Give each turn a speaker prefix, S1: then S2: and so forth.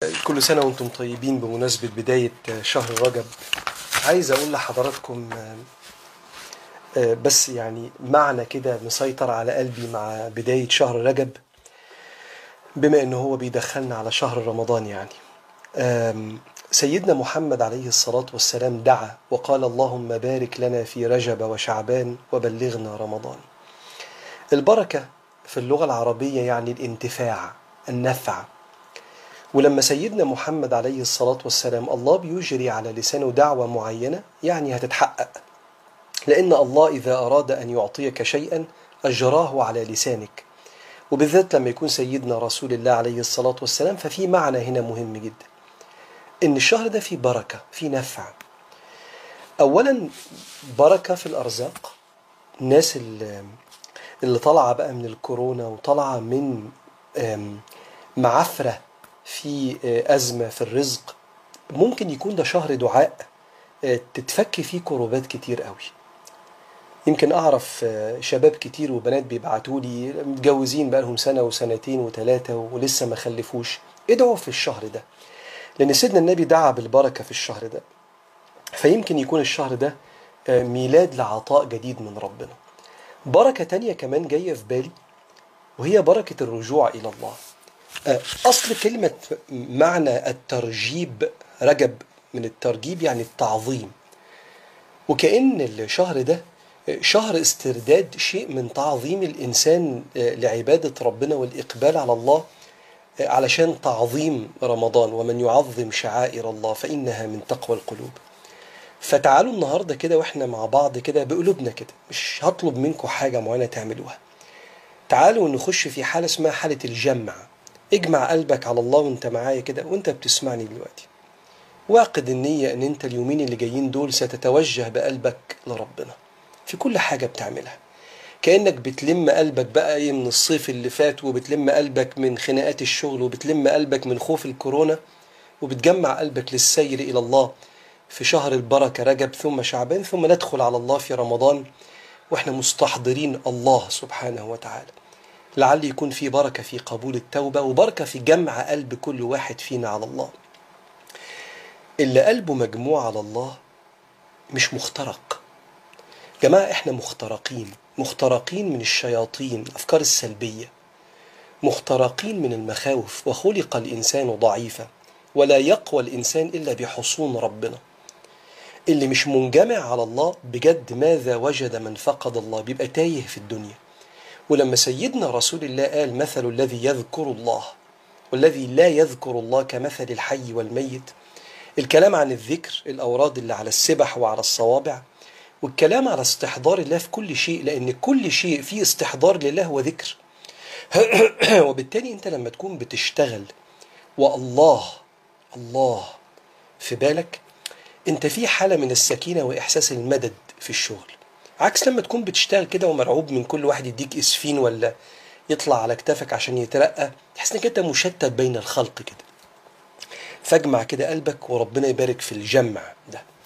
S1: كل سنة وانتم طيبين بمناسبة بداية شهر رجب عايز أقول لحضراتكم بس يعني معنى كده مسيطر على قلبي مع بداية شهر رجب بما إنه هو بيدخلنا على شهر رمضان يعني سيدنا محمد عليه الصلاة والسلام دعا وقال اللهم بارك لنا في رجب وشعبان وبلغنا رمضان البركة في اللغة العربية يعني الانتفاع النفع ولما سيدنا محمد عليه الصلاة والسلام الله بيجري على لسانه دعوة معينة يعني هتتحقق لأن الله إذا أراد أن يعطيك شيئا أجراه على لسانك وبالذات لما يكون سيدنا رسول الله عليه الصلاة والسلام ففي معنى هنا مهم جدا إن الشهر ده فيه بركة فيه نفع أولا بركة في الأرزاق الناس اللي, اللي طالعة بقى من الكورونا وطالعة من معفرة في أزمة في الرزق ممكن يكون ده شهر دعاء تتفك فيه كروبات كتير قوي يمكن أعرف شباب كتير وبنات بيبعتوا لي متجوزين بقالهم سنة وسنتين وثلاثة ولسه ما خلفوش ادعوا في الشهر ده لأن سيدنا النبي دعا بالبركة في الشهر ده فيمكن يكون الشهر ده ميلاد لعطاء جديد من ربنا بركة تانية كمان جاية في بالي وهي بركة الرجوع إلى الله أصل كلمة معنى الترجيب رجب من الترجيب يعني التعظيم وكأن الشهر ده شهر استرداد شيء من تعظيم الإنسان لعبادة ربنا والإقبال على الله علشان تعظيم رمضان ومن يعظم شعائر الله فإنها من تقوى القلوب فتعالوا النهاردة كده وإحنا مع بعض كده بقلوبنا كده مش هطلب منكم حاجة معينة تعملوها تعالوا نخش في حالة اسمها حالة الجمع اجمع قلبك على الله وانت معايا كده وانت بتسمعني دلوقتي واعقد النية ان انت اليومين اللي جايين دول ستتوجه بقلبك لربنا في كل حاجة بتعملها كأنك بتلم قلبك بقى ايه من الصيف اللي فات وبتلم قلبك من خناقات الشغل وبتلم قلبك من خوف الكورونا وبتجمع قلبك للسير إلى الله في شهر البركة رجب ثم شعبان ثم ندخل على الله في رمضان واحنا مستحضرين الله سبحانه وتعالى لعل يكون في بركة في قبول التوبة وبركة في جمع قلب كل واحد فينا على الله اللي قلبه مجموع على الله مش مخترق جماعة احنا مخترقين مخترقين من الشياطين الأفكار السلبية مخترقين من المخاوف وخلق الإنسان ضعيفا ولا يقوى الإنسان إلا بحصون ربنا اللي مش منجمع على الله بجد ماذا وجد من فقد الله بيبقى تايه في الدنيا ولما سيدنا رسول الله قال مثل الذي يذكر الله والذي لا يذكر الله كمثل الحي والميت الكلام عن الذكر الأوراد اللي على السبح وعلى الصوابع والكلام على استحضار الله في كل شيء لأن كل شيء فيه استحضار لله هو ذكر وبالتالي أنت لما تكون بتشتغل والله الله في بالك أنت في حالة من السكينة وإحساس المدد في الشغل عكس لما تكون بتشتغل كده ومرعوب من كل واحد يديك اسفين ولا يطلع على كتافك عشان يترقى تحس انك انت مشتت بين الخلق كده فاجمع كده قلبك وربنا يبارك في الجمع ده